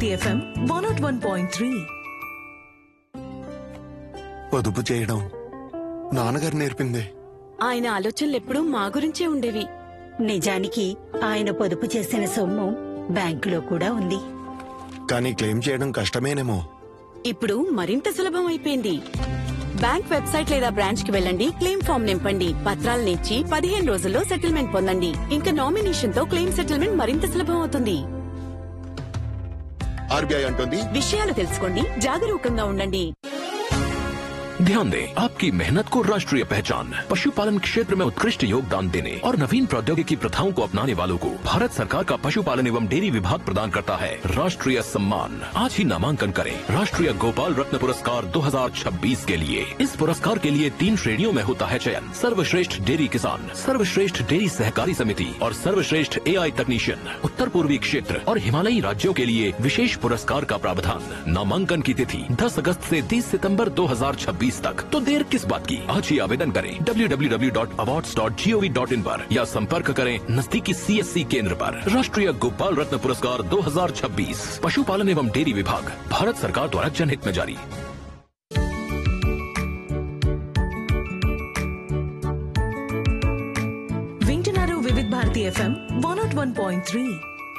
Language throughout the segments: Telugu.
Bharati FM one not one point three పొదుపు చేయడం నాన్నగారు నేర్పింది ఆయన ఆలోచనలు ఎప్పుడూ మా గురించే ఉండేవి నిజానికి ఆయన పొదుపు చేసిన సొమ్ము బ్యాంకులో కూడా ఉంది కానీ క్లెయిమ్ చేయడం కష్టమేనేమో ఇప్పుడు మరింత సులభం అయిపోయింది బ్యాంక్ వెబ్సైట్ లేదా బ్రాంచ్ కి వెళ్ళండి క్లెయిమ్ ఫామ్ నింపండి పత్రాలను ఇచ్చి పదిహేను రోజుల్లో సెటిల్మెంట్ పొందండి ఇంకా నామినేషన్ తో క్లెయిమ్ సెటిల్మెంట్ మరింత సులభం అవుతుంది ఆర్బీఐ అంటుంది విషయాలు తెలుసుకోండి జాగరూకంగా ఉండండి ध्यान दें आपकी मेहनत को राष्ट्रीय पहचान पशुपालन क्षेत्र में उत्कृष्ट योगदान देने और नवीन प्रौद्योगिकी प्रथाओं को अपनाने वालों को भारत सरकार का पशुपालन एवं डेयरी विभाग प्रदान करता है राष्ट्रीय सम्मान आज ही नामांकन करें राष्ट्रीय गोपाल रत्न पुरस्कार 2026 के लिए इस पुरस्कार के लिए तीन श्रेणियों में होता है चयन सर्वश्रेष्ठ डेयरी किसान सर्वश्रेष्ठ डेयरी सहकारी समिति और सर्वश्रेष्ठ एआई तकनीशियन उत्तर पूर्वी क्षेत्र और हिमालयी राज्यों के लिए विशेष पुरस्कार का प्रावधान नामांकन की तिथि 10 अगस्त से 30 सितंबर 2026 तक तो देर किस बात की आज ही आवेदन करें www.awards.gov.in पर या संपर्क करें नजदीकी सीएससी केंद्र पर राष्ट्रीय गोपाल रत्न पुरस्कार 2026 पशुपालन एवं डेयरी विभाग भारत सरकार द्वारा जनहित में जारी వింటున్నారు Vividh Bharati FM one not one point three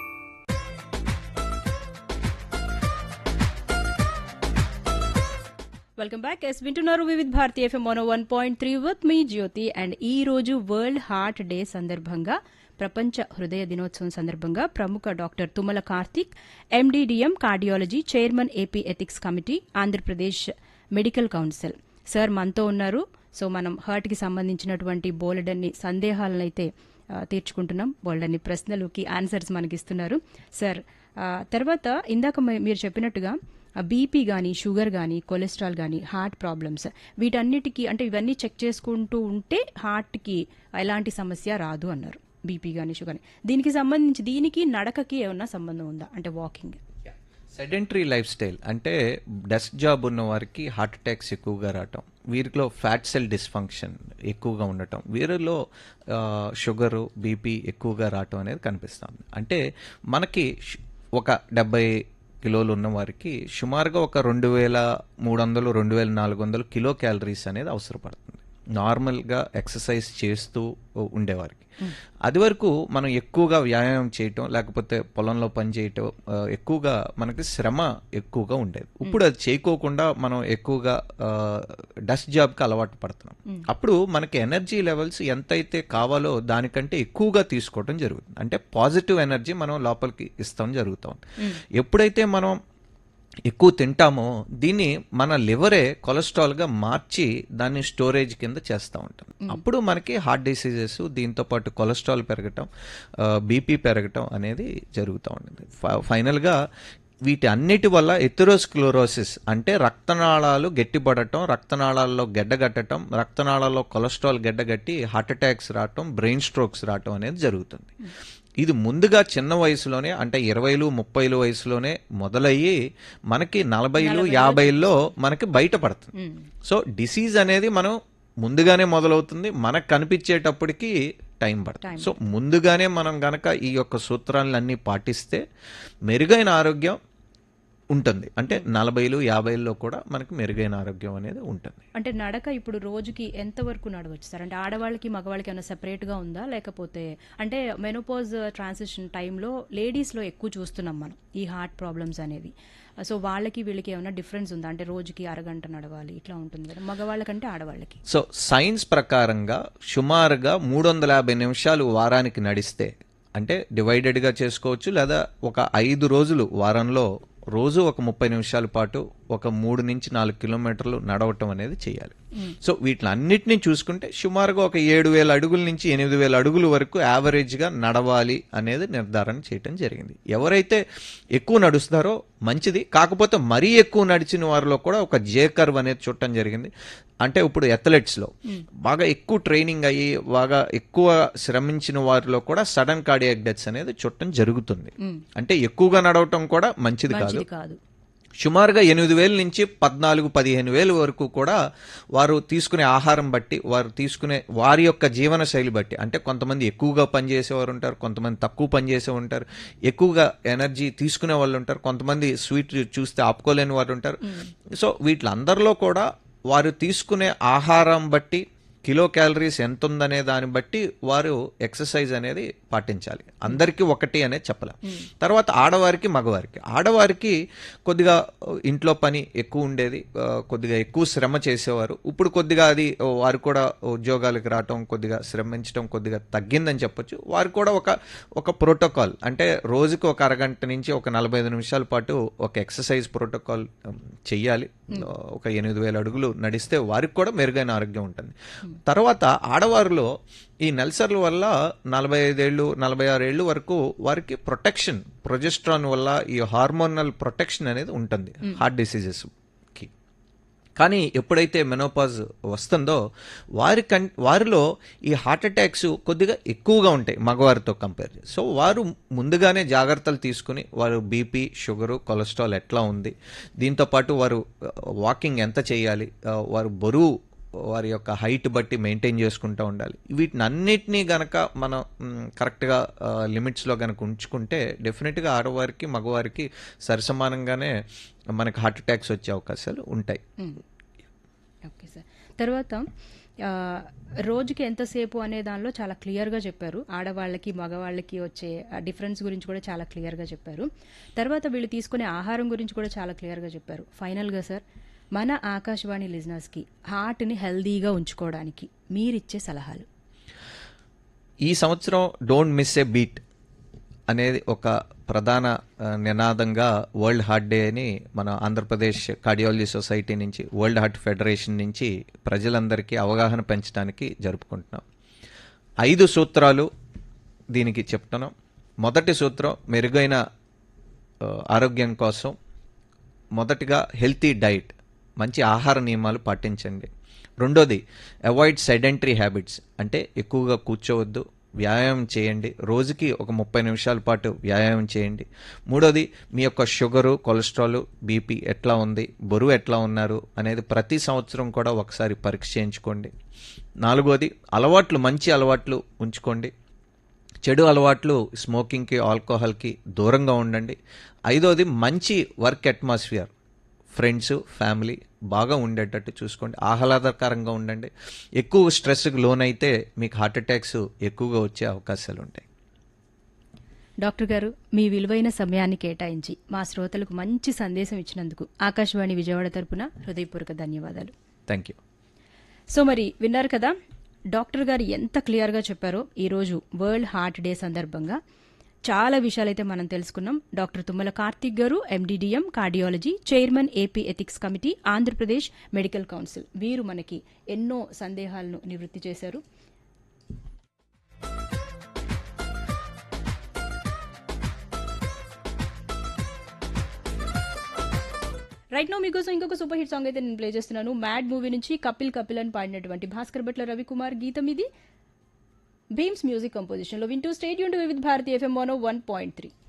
welcome back yes వింటున్నారు Vividh Bharati FM one one point three with me Jyoti and ఈ రోజు వరల్డ్ హార్ట్ డే సందర్భంగా ప్రపంచ హృదయ దినోత్సవం సందర్భంగా ప్రముఖ doctor Tummala Karthik MD DM cardiology chairman AP ethics committee Andhra Pradesh medical council sir మనతో ఉన్నారు సో మనం హార్ట్కి సంబంధించినటువంటి బోలెడన్ని సందేహాలను అయితే ఆ, తీర్చుకుంటున్నాం బోలెడన్ని ప్రశ్నలకి ఆన్సర్స్ మనకి ఇస్తున్నారు సార్ ఆ, తర్వాత ఇందాక మీ- మీరు చెప్పినట్టుగా బీపీ కానీ షుగర్ కానీ కొలెస్ట్రాల్ కానీ హార్ట్ ప్రాబ్లమ్స్ వీటన్నిటికీ అంటే ఇవన్నీ చెక్ చేసుకుంటూ ఉంటే హార్ట్కి ఎలాంటి సమస్య రాదు అన్నారు బీపీ కానీ షుగర్ కానీ దీనికి సంబంధించి దీనికి నడకకి ఏమన్నా సంబంధం ఉందా అంటే వాకింగ్ సెడెంటరీ లైఫ్ స్టైల్ అంటే డెస్క్ జాబ్ ఉన్న వారికి హార్ట్ అటాక్స్ ఎక్కువగా రావటం వీరిలో ఫ్యాట్ సెల్ డిస్ఫంక్షన్ ఎక్కువగా ఉండటం వీరిలో షుగరు బీపీ ఎక్కువగా రావటం అనేది కనిపిస్తుంది అంటే మనకి ష్- ఒక డెబ్బై కిలోలు ఉన్న వారికి సుమారుగా ఒక రెండు వేల మూడు వందలు రెండు వేల నాలుగు వందలు కిలో క్యాలరీస్ అనేది అవసరపడుతుంది నార్మల్గా ఎక్సర్సైజ్ చేస్తూ ఉండేవారికి అది వరకు మనం ఎక్కువగా వ్యాయామం చేయటం లేకపోతే పొలంలో పని చేయటం ఆ, ఎక్కువగా మనకి శ్రమ ఎక్కువగా ఉండేది ఇప్పుడు అది చేయకోకుండా మనం ఎక్కువగా డస్ట్ జాబ్కి అలవాటు పడుతున్నాం అప్పుడు మనకి ఎనర్జీ లెవెల్స్ ఎంతైతే కావాలో దానికంటే ఎక్కువగా తీసుకోవడం జరుగుతుంది అంటే పాజిటివ్ ఎనర్జీ మనం లోపలికి ఇస్తాం జరుగుతాం ఎప్పుడైతే మనం ఎక్కువ తింటామో దీన్ని మన లివరే కొలెస్ట్రాల్గా మార్చి దాన్ని స్టోరేజ్ కింద చేస్తూ ఉంటాం అప్పుడు మనకి హార్ట్ డిసీజెస్ దీంతో పాటు కొలెస్ట్రాల్ పెరగటం బీపీ పెరగటం అనేది జరుగుతూ ఉంటుంది ఫ- ఫైనల్గా వీటి అన్నిటి వల్ల ఎథెరోస్క్లోరోసిస్ అంటే రక్తనాళాలు గట్టిపడటం రక్తనాళాల్లో గడ్డగట్టడం రక్తనాళాల్లో కొలెస్ట్రాల్ గడ్డగట్టి హార్ట్ అటాక్స్ రావటం బ్రెయిన్ స్ట్రోక్స్ రావటం అనేది జరుగుతుంది ఇది ముందుగా చిన్న వయసులోనే అంటే ఇరవైలు ముప్పైలు వయసులోనే మొదలయ్యి మనకి నలభైలు యాభైల్లో మనకి బయటపడుతుంది సో డిసీజ్ అనేది మనం ముందుగానే మొదలవుతుంది మనకు కనిపించేటప్పటికి టైం పడుతుంది సో ముందుగానే మనం గనక ఈ యొక్క సూత్రాలన్నీ పాటిస్తే మెరుగైన ఆరోగ్యం ఉంటుంది అంటే నలభైలు యాభైల్లో కూడా మనకి మెరుగైన ఆరోగ్యం అనేది ఉంటుంది అంటే నడక ఇప్పుడు రోజుకి ఎంత వరకు నడవచ్చు సార్ అంటే ఆడవాళ్ళకి మగవాళ్ళకి ఏమైనా separate గా ఉందా లేకపోతే అంటే మెనోపాజ్ ట్రాన్సిషన్ టైంలో లేడీస్లో ఎక్కువ చూస్తున్నాం మనం ఈ హార్ట్ ప్రాబ్లమ్స్ అనేది సో వాళ్ళకి వీళ్ళకి ఏమైనా డిఫరెన్స్ ఉందా అంటే రోజుకి అరగంట నడవాలి ఇట్లా ఉంటుంది కదా మగవాళ్ళకంటే ఆడవాళ్ళకి సో సైన్స్ ప్రకారంగా సుమారుగా మూడు వందల యాభై నిమిషాలు వారానికి నడిస్తే అంటే డివైడెడ్గా చేసుకోవచ్చు లేదా ఒక ఐదు రోజులు వారంలో రోజు ఒక ముప్పై నిమిషాల పాటు ఒక మూడు నుంచి నాలుగు కిలోమీటర్లు నడవటం అనేది చేయాలి సో వీటిని అన్నిటినీ చూసుకుంటే సుమారుగా ఒక ఏడు వేల అడుగుల నుంచి ఎనిమిది వేల అడుగుల వరకు యావరేజ్గా నడవాలి అనేది నిర్ధారణ చేయటం జరిగింది ఎవరైతే ఎక్కువ నడుస్తారో మంచిది కాకపోతే మరీ ఎక్కువ నడిచిన వారిలో కూడా ఒక జే కర్వ్ అనేది చూడటం జరిగింది అంటే ఇప్పుడు అథ్లెట్స్లో బాగా ఎక్కువ ట్రైనింగ్ అయ్యి బాగా ఎక్కువ శ్రమించిన వారిలో కూడా సడన్ కార్డియాక్ డెత్స్ అనేది చూడటం జరుగుతుంది అంటే ఎక్కువగా నడవటం కూడా మంచిది కాదు మంచిది కాదు సుమారుగా ఎనిమిది వేల నుంచి పద్నాలుగు పదిహేను వేలు వరకు కూడా వారు తీసుకునే ఆహారం బట్టి వారు తీసుకునే వారి యొక్క జీవన శైలి బట్టి అంటే కొంతమంది ఎక్కువగా పనిచేసేవారు ఉంటారు కొంతమంది తక్కువ పనిచేసే ఉంటారు ఎక్కువగా ఎనర్జీ తీసుకునే వాళ్ళు ఉంటారు కొంతమంది స్వీట్ చూస్తే ఆపుకోలేని వారు ఉంటారు సో వీటిలందరిలో కూడా వారు తీసుకునే ఆహారం బట్టి కిలో క్యాలరీస్ ఎంత ఉందనే దాన్ని బట్టి వారు ఎక్సర్సైజ్ అనేది పాటించాలి అందరికీ ఒకటి అనేది చెప్పలేం తర్వాత ఆడవారికి మగవారికి ఆడవారికి కొద్దిగా ఇంట్లో పని ఎక్కువ ఉండేది ఆ, కొద్దిగా ఎక్కువ శ్రమ చేసేవారు ఇప్పుడు కొద్దిగా అది ఓ, వారు కూడా ఉద్యోగాలకు రావటం కొద్దిగా శ్రమించడం కొద్దిగా తగ్గిందని చెప్పొచ్చు వారు కూడా ఒక ఒక ప్రోటోకాల్ అంటే రోజుకు ఒక అరగంట నుంచి ఒక నలభై ఐదు నిమిషాల పాటు ఒక ఎక్సర్సైజ్ ప్రోటోకాల్ ఉమ్, చెయ్యాలి ఒక ఎనిమిది వేల అడుగులు నడిస్తే వారికి కూడా మెరుగైన ఆరోగ్యం ఉంటుంది తర్వాత ఆడవారిలో ఈ నెల్సర్ల వల్ల నలభై ఐదేళ్ళు నలభై ఆరు ఏళ్ళు వరకు వారికి ప్రొటెక్షన్ ప్రొజెస్ట్రాన్ వల్ల ఈ హార్మోనల్ ప్రొటెక్షన్ అనేది ఉంటుంది హార్ట్ డిసీజెస్ కి కానీ ఎప్పుడైతే మెనోపాజ్ వస్తుందో వారి కన్ వారిలో ఈ హార్ట్ అటాక్స్ కొద్దిగా ఎక్కువగా ఉంటాయి మగవారితో కంపేర్ చేసి సో వారు ముందుగానే జాగ్రత్తలు తీసుకుని వారు బీపీ షుగరు కొలెస్ట్రాల్ ఎట్లా ఉంది దీంతో పాటు వారు వాకింగ్ ఎంత చేయాలి ఆ, వారు బరువు వారి యొక్క హైట్ బట్టి మెయింటైన్ చేసుకుంటూ ఉండాలి వీటిని అన్నిటినీ గనక మనం మ్, కరెక్ట్గా ఆ, లిమిట్స్లో గనక ఉంచుకుంటే డెఫినెట్గా ఆడవారికి మగవారికి సరిసమానంగానే మనకి హార్ట్ అటాక్స్ వచ్చే అవకాశాలు ఉంటాయి ఓకే సార్ తర్వాత ఆ, రోజుకి ఎంతసేపు అనే దానిలో చాలా క్లియర్గా చెప్పారు ఆడవాళ్ళకి మగవాళ్ళకి వచ్చే డిఫరెన్స్ గురించి కూడా చాలా క్లియర్గా చెప్పారు తర్వాత వీళ్ళు తీసుకునే ఆహారం గురించి కూడా చాలా క్లియర్గా చెప్పారు ఫైనల్గా సార్ మన ఆకాశవాణి లిజనర్స్కి హార్ట్ని హెల్దీగా ఉంచుకోవడానికి మీరిచ్చే సలహాలు ఈ సంవత్సరం డోంట్ మిస్ ఏ బీట్ అనేది ఒక ప్రధాన ఆ, నినాదంగా వరల్డ్ హార్ట్ డే అని మన ఆంధ్రప్రదేశ్ కార్డియాలజీ సొసైటీ నుంచి వరల్డ్ హార్ట్ ఫెడరేషన్ నుంచి ప్రజలందరికీ అవగాహన పెంచడానికి జరుపుకుంటున్నాం ఐదు సూత్రాలు దీనికి చెప్తున్నాం మొదటి సూత్రం మెరుగైన ఆ, ఆరోగ్యం కోసం మొదటిగా హెల్తీ డైట్ మంచి ఆహార నియమాలు పాటించండి రెండోది అవాయిడ్ సెడెంటరీ హ్యాబిట్స్ అంటే ఎక్కువగా కూర్చోవద్దు వ్యాయామం చేయండి రోజుకి ఒక ముప్పై నిమిషాల పాటు వ్యాయామం చేయండి మూడోది మీ యొక్క షుగరు కొలెస్ట్రాల్ బీపీ ఎట్లా ఉంది బరువు ఎట్లా ఉన్నారు అనేది ప్రతి సంవత్సరం కూడా ఒకసారి పరీక్ష చేయించుకోండి నాలుగోది అలవాట్లు మంచి అలవాట్లు ఉంచుకోండి చెడు అలవాట్లు స్మోకింగ్కి ఆల్కహాల్కి దూరంగా ఉండండి ఐదోది మంచి వర్క్ అట్మాస్ఫియర్ ఫ్రెండ్స్ ఫ్యామిలీ బాగా ఉండేటట్టు చూసుకోండి ఆహ్లాదకరంగా ఉండండి ఎక్కువ స్ట్రెస్కి లోనైతే మీకు హార్ట్ అటాక్స్ ఎక్కువగా వచ్చే అవకాశాలు ఉంటాయి డాక్టర్ గారు మీ విలువైన సమయాన్ని కేటాయించి మా శ్రోతలకు మంచి సందేశం ఇచ్చినందుకు ఆకాశవాణి విజయవాడ తరపున హృదయపూర్వక ధన్యవాదాలు థ్యాంక్ యూ సో మరి విన్నారు కదా డాక్టర్ గారు ఎంత క్లియర్గా చెప్పారో ఈరోజు వరల్డ్ హార్ట్ డే సందర్భంగా చాలా విషయాలైతే మనం తెలుసుకున్నాం డాక్టర్ తుమ్మల కార్తిక్ గారు MD DM cardiology chairman AP ethics committee Andhra Pradesh medical council వీరు మనకి ఎన్నో సందేహాలను నివృత్తి చేశారు రైట్ నో మీకోసం ఇంకొక సూపర్ హిట్ సాంగ్ అయితే నేను ప్లే చేస్తున్నాను మ్యాడ్ మూవీ నుంచి కపిల్ కపిల్ అని పాడినటువంటి భాస్కర్ భట్ల రవికుమార్ గీతం ఇది భీమ్స్ మ్యూజిక్ కంపోజిషన్ లో వింటూ stadium with Bharati FM one point three